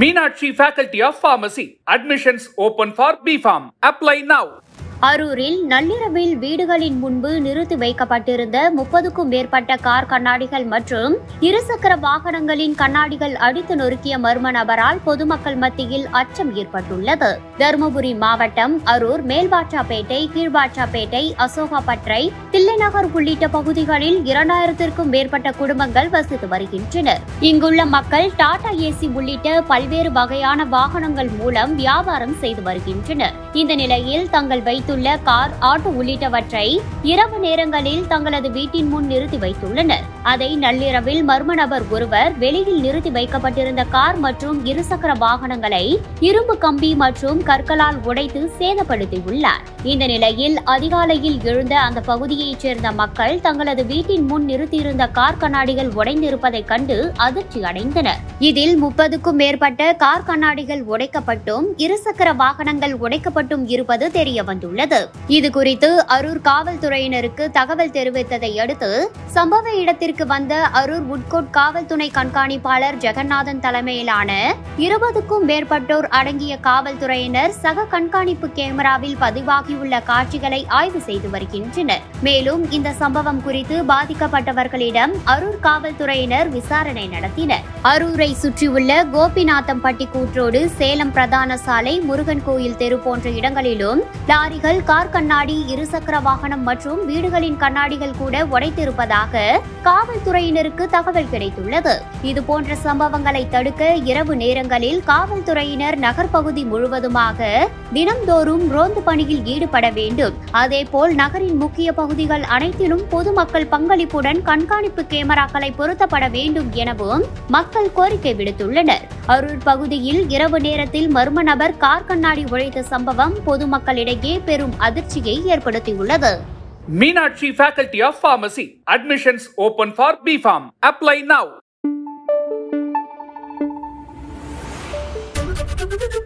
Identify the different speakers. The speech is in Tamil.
Speaker 1: Meenakshi Faculty of Pharmacy. Admissions open for BPharm. Apply now.
Speaker 2: அரூரில் நள்ளிரவில் வீடுகளின் முன்பு நிறுத்தி வைக்கப்பட்டிருந்த முப்பதுக்கும் மேற்பட்ட கார் கண்ணாடிகள் மற்றும் இருசக்கர வாகனங்களின் கண்ணாடிகள் அடித்து நொறுக்கிய மர்ம நபரால் பொதுமக்கள் மத்தியில் அச்சம் ஏற்பட்டுள்ளது தருமபுரி மாவட்டம் அரூர் மேல்பாச்சாப்பேட்டை கீழ்பாச்சாப்பேட்டை அசோகாபற்றை தில்லைநகர் உள்ளிட்ட பகுதிகளில் இரண்டாயிரத்திற்கும் மேற்பட்ட குடும்பங்கள் வசித்து வருகின்றனர் இங்குள்ள மக்கள் டாடா ஏசி உள்ளிட்ட பல்வேறு வகையான வாகனங்கள் மூலம் வியாபாரம் செய்து வருகின்றனர் இந்த நிலையில் தங்கள் வைத்துள்ள கார் ஆட்டோ உள்ளிட்டவற்றை இரவு நேரங்களில் தங்களது வீட்டின் முன் நிறுத்தி வைத்துள்ளனர் அதை நள்ளிரவில் மர்ம நபர் ஒருவர் வெளியில் நிறுத்தி வைக்கப்பட்டிருந்த கார் மற்றும் இருசக்கர வாகனங்களை இரும்பு கம்பி மற்றும் கற்களால் உடைத்து சேதப்படுத்தியுள்ளார் இந்த நிலையில் அதிகாலையில் எழுந்த அந்த பகுதியைச் சேர்ந்த மக்கள் தங்களது வீட்டின் முன் நிறுத்தியிருந்த கார் கண்ணாடிகள் உடைந்திருப்பதைக் கண்டு அதிர்ச்சி அடைந்தனர் இதில் முப்பதுக்கும் மேற்பட்ட கார் கண்ணாடிகள் உடைக்கப்பட்டும் இருசக்கர வாகனங்கள் உடைக்கப்பட்டும் இருப்பது தெரிய வந்துள்ளது இது குறித்து அரூர் காவல்துறையினருக்கு தகவல் தெரிவித்ததை அடுத்து சம்பவ இடத்திற்கு வந்த அரூர் உட்கோட் காவல் துணை கண்காணிப்பாளர் ஜெகநாதன் தலைமையிலான இருபதுக்கும் மேற்பட்டோர் அடங்கிய காவல்துறையினர் சக கண்காணிப்பு கேமராவில் பதிவாகியுள்ள காட்சிகளை ஆய்வு செய்து வருகின்றனர் மேலும் இந்த சம்பவம் குறித்து பாதிக்கப்பட்டவர்களிடம் அரூர் காவல்துறையினர் விசாரணை நடத்தினர் அரூரை சுற்றியுள்ள கோபிநாத்தம்பட்டி கூற்றோடு சேலம் பிரதான சாலை முருகன் கோயில் தெரு போன்ற இடங்களிலும் லாரிகள் கார் கண்ணாடி இருசக்கர வாகனம் மற்றும் வீடுகளின் கண்ணாடிகள் கூட உடைத்திருப்பதாக காவல்துறையினருக்கு தகவல் கிடைத்துள்ளது இதுபோன்ற சம்பவங்களை தடுக்க இரவு நேரங்களில் காவல்துறையினர் நகர்ப்பகுதி முழுவதுமாக தினம்தோறும் ரோந்து பணியில் ஈடுபட வேண்டும் அதேபோல் நகரின் முக்கிய பகுதிகள் அனைத்திலும் பொதுமக்கள் பங்களிப்புடன் கண்காணிப்பு கேமராக்களை பொருத்தப்பட வேண்டும் எனவும் மக்கள் கோரிக்கை விடுத்துள்ளனர் அரூர் பகுதியில் இரவு நேரத்தில் மர்ம நபர் கார் கண்ணாடி உழைத்த சம்பவம் பொதுமக்களிடையே பெரும் அதிர்ச்சியை ஏற்படுத்தியுள்ளது
Speaker 1: Meenakshi Faculty of Pharmacy. Admissions open for BPharm. Apply now.